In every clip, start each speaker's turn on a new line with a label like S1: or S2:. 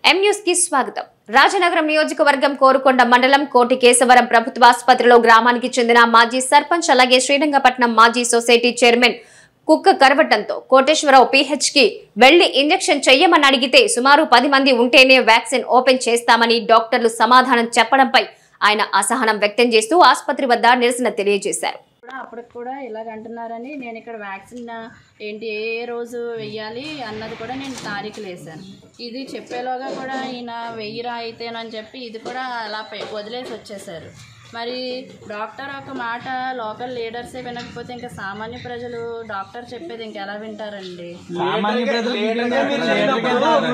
S1: M news కి స్వాగతం రాజనగరం నియోజకవర్గం కోరుకొండ మండలం కోటి కేశవరం ప్రభుత్వ ఆసుపత్రిలో గ్రామానికి చెందిన మాజీ సర్పంచ్ అలాగే శ్రీరంగపట్నం మాజీ సొసైటీ చైర్మన్ కుక్క కరవటంతో కోటేశ్వరరావు పీహెచ్ కి వెళ్లి ఇంజెక్షన్ చెయ్యమని అడిగితే సుమారు పది మంది ఉంటేనే వ్యాక్సిన్ ఓపెన్ చేస్తామని డాక్టర్లు సమాధానం చెప్పడంపై ఆయన అసహనం వ్యక్తం చేస్తూ ఆసుపత్రి వద్ద నిరసన తెలియజేశారు
S2: కూడా అప్పటికి కూడా ఇలాగ అంటున్నారని నేను ఇక్కడ వ్యాక్సిన్ ఏంటి ఏ ఏ రోజు వెయ్యాలి అన్నది కూడా నేను తారీఖులు వేసాను ఇది చెప్పేలోగా కూడా ఈయన వెయ్యిరా అయితేనని చెప్పి ఇది కూడా అలా పె- వదిలేసి వచ్చేసారు మరి డాక్టర్ ఒక మాట లోకల్ లీడర్సే వినకపోతే ఇంకా సామాన్య ప్రజలు డాక్టర్ చెప్పేది ఇంకా ఎలా వింటారండి
S3: సామాన్య ప్రజలకు ఇంకేంటి? మీరు చేయడానికి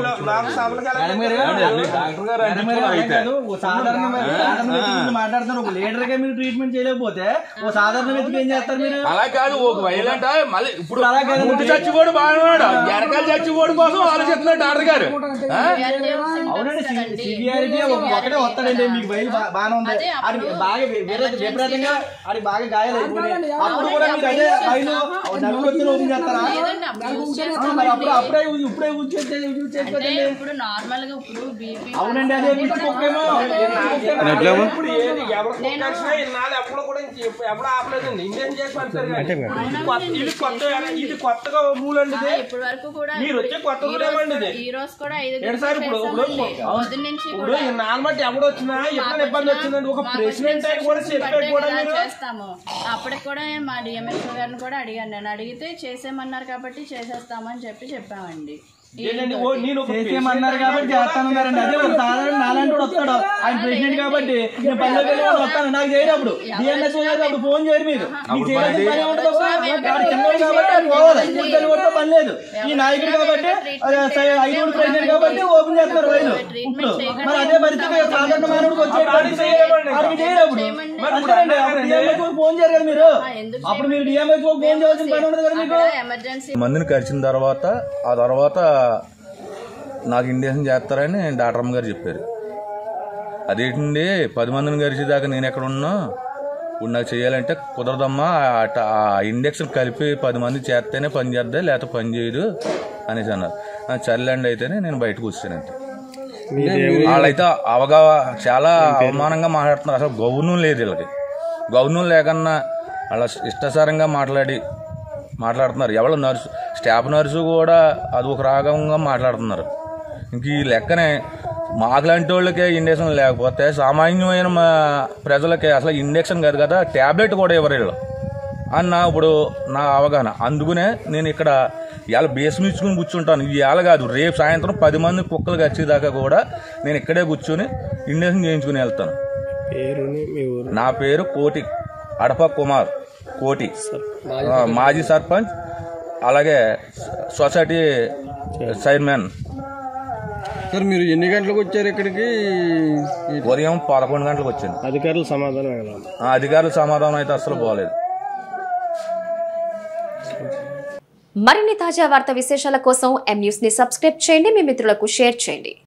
S3: మేడం గారు,
S4: డాక్టర్ గారు అంటే
S3: మేడం గారు
S4: కూడా
S3: అలా
S4: అయితే.
S3: కాదు. ఓ సాధారణ సాధారణ వ్యక్తి గురించి మాట్లాడుతున్నారు ఒక లీడర్ గా మీరు ట్రీట్మెంట్ చేయలేకపోతే ఓ సాధారణ వ్యక్తికి ఏం చేస్తారు మీరు
S4: అలా కాదు ఒక వైలెంట్ మళ్ళీ ఇప్పుడు
S3: అలా కాదు.
S4: ముందు చచ్చిపోడు బాగున్నాడు వెనకాల చచ్చిపోడు కోసం ఆలోచిస్తున్నాడు డాక్టర్ గారు ఆ?
S3: అవునండి
S2: కదండి.
S3: సివియారిటీ ఒకటే వస్తాడండి మీకు బయలు బా- బాగానే ఉంది
S2: అదే
S3: అది
S2: అప్పుడు
S3: బాగా వి- విపరీత- విపరీతంగా అది బాగా గాయాలు అయిపోయినాయి అప్పుడు కూడా మీరు అదే బయలు నలుగురు వచ్చిన ఓపెన్ చేస్తారా
S2: లేదండి, అప్పుడు యూజ్
S3: ఆ, మరి అప్పుడు
S2: చేస్తామండి.
S3: అప్పుడే యూజ్- ఇప్పుడే యూజ్ చేస్తే యూజ్
S2: అంటే
S3: చేసుకోవచ్చండి
S2: ఇప్పుడు నార్మల్ గా ఇప్పుడు బీపీ
S3: అవునండి అదే పిచ్చి కుక్కేమో
S5: ఇప్పుడు ఏది ఎవరు కొట్టాల్సినా ఇన్నాళ్ళు ఎప్పుడు కూడా ఇంక ఎప్పుడు ఎప్పుడు ఆపలేదండి ఇండియన్ చేసి పంపారు కానీ. ఇది కొత్త- ఇది కొత్త ఇది కొత్తగా మూలండి ఇది.
S2: ఇప్పటి వరకు కూడా
S5: మీరు వచ్చే కొత్త
S2: ఈ
S5: కూడా
S2: రోజు
S5: ఏమండి
S2: కూడా-
S5: ఇది?
S2: ఈ రోజు కూడా ఐదు
S5: ఏంటి సార్ ఇప్పుడు ఇప్పుడు
S2: పొద్దున్న నుంచి
S5: ఇప్పుడు
S2: కూడా
S5: ఈ నాన్నమట్టి ఎవడు వచ్చినా ఎప్పుడు ఇబ్బంది వచ్చిందండి ఒక
S2: మాకు
S5: ప్రెసిడెంట్ అని కూడా
S2: instructions
S5: చెప్పాడు
S2: పట్టే
S5: కూడా
S2: కదా
S5: మీరు
S2: చేస్తాము అప్పటికి కూడా మా డిఎంఎస్ గారిని కూడా అడిగాను నేను అడిగితే చేసేయమన్నారు కాబట్టి చేసేస్తామని చెప్పి చెప్పామండి
S5: ఏంటండి ఓ నేను ఒక
S3: చేసేయమన్నారు కాబట్టి చేస్తానన్నారండి అదే ఒక సాధారణ నాలాంటి వాడు వస్తాడు ఆయన ప్రెసిడెంట్ కాబట్టి నేను పనిలోకి వెళ్ళి వాడు వస్తాను నాకు చేయరు అప్పుడు డిఎంఎస్ గారు అప్పుడు ఫోన్ చేయరు మీరు మీకు చేయాల్సిన పని ఏముంటుంది అప్పుడు? వాడు చిన్నవాడు కాబట్టి ఆయన పోవాలి ఇప్పుడు తెలియకుండా పని లేదు ఈ నాయకుడు కాబట్టి అదే సై- ఐదుగురు ప్రెసిడెంట్ కాబట్టి ఓపెన్ చేస్తారు రైలు ఇప్పుడు మరి అదే పరిస్థితి సాధారణ మానవుడికి వచ్చే పరిస్థితి వాడికి చేయరు అప్పుడు అంతేనండి అప్పుడు డిఎంఎస్ ఫోన్ చేయరు కదా మీరు
S2: ఎందుకు
S3: అప్పుడు మీరు డిఎంఎస్ ఫోన్ చేయాల్సిన పని ఉండదు కదా మీకు
S2: ఎమర్జెన్సీ
S4: మందిని కరిచిన తర్వాత ఆ తర్వాత నాకు ఇండియన్ చేస్తారని డాక్టర్ అమ్మ గారు చెప్పారు అదేంటండి పది మందిని గరిచేదాకా నేను ఎక్కడ ఉన్నా ఇప్పుడు నాకు చేయాలంటే కుదరదమ్మా అట- ఆ ఇండక్షన్ కలిపి పది మంది చేస్తేనే పని చేద్దా లేకపోతే పని చేయదు అనేసి అన్నారు ఆ, సర్లేండి అయితేనే నేను బయటకు వచ్చానంటే వాళ్ళైతే అవగా చాలా అవమానంగా మాట్లాడుతున్నారు అసలు గౌరవం లేదు వీళ్ళకి గౌరవం లేకన్నా వాళ్ళ ఇష్టసారంగా మాట్లాడి మాట్లాడుతున్నారు ఎవరు నర్సు స్టాఫ్ నర్సు కూడా అది ఒక రాగంగా మాట్లాడుతున్నారు ఇంక ఈ లెక్కనే మాకులాంటి వాళ్ళకే ఇండక్షన్ లేకపోతే సామాన్యమైన మా ప్రజలకి అసలు ఇండక్షన్ కాదు కదా ట్యాబ్లెట్ కూడా ఇవ్వరు వీళ్ళు అన్న ఇప్పుడు నా అవగాహన అందుకనే నేను ఇక్కడ ఇవాళ బేసం ఇచ్చుకుని కూర్చుంటాను ఇవాళ కాదు రేపు సాయంత్రం పది మంది కుక్కలు వచ్చేదాకా కూడా నేను ఇక్కడే కూర్చొని ఇండక్షన్ చేయించుకుని వెళ్తాను నా పేరు కోటి అడప కుమార్ కోటి ఆ, మాజీ సర్పంచ్ అలాగే సొసైటీ చైర్మన్
S6: సార్ మీరు ఎన్ని గంటలకు వచ్చారు ఇక్కడికి
S4: ఉదయం పదకొండు గంటలకు వచ్చింది
S6: అధికారులు సమాధానం ఎలా
S4: ఆ అధికారుల సమాధానం అయితే అసలు బాగలేదు
S1: మరిన్ని తాజా వార్త విశేషాల కోసం ఎం న్యూస్ ని సబ్స్క్రైబ్ చేయండి మీ మిత్రులకు షేర్ చేయండి